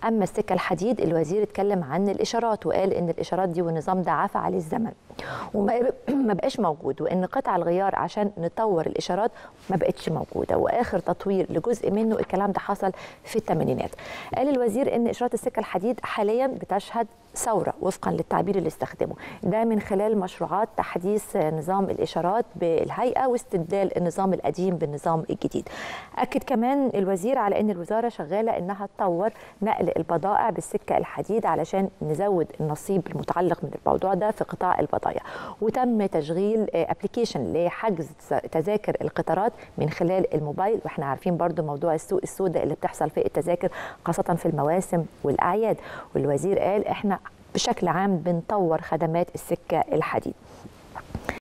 اما السكه الحديد الوزير اتكلم عن الاشارات وقال ان الاشارات دي والنظام ده عفى عليه الزمن وما ما بقاش موجود وان قطع الغيار عشان نطور الاشارات ما بقتش موجوده واخر تطوير لجزء منه الكلام ده حصل في الثمانينات قال الوزير ان اشارات السكه الحديد حاليا بتشهد ثوره وفقا للتعبير اللي استخدمه ده من خلال مشروعات تحديث نظام الاشارات بالهيئه واستبدال النظام القديم بالنظام الجديد اكد كمان الوزير على ان الوزاره شغاله انها تطور نقل البضائع بالسكه الحديد علشان نزود النصيب المتعلق من الموضوع ده في قطاع البضائع وتم تشغيل ابلكيشن لحجز تذاكر القطارات من خلال الموبايل واحنا عارفين برضو موضوع السوق السوداء اللي بتحصل في التذاكر خاصه في المواسم والاعياد والوزير قال احنا بشكل عام بنطور خدمات السكه الحديد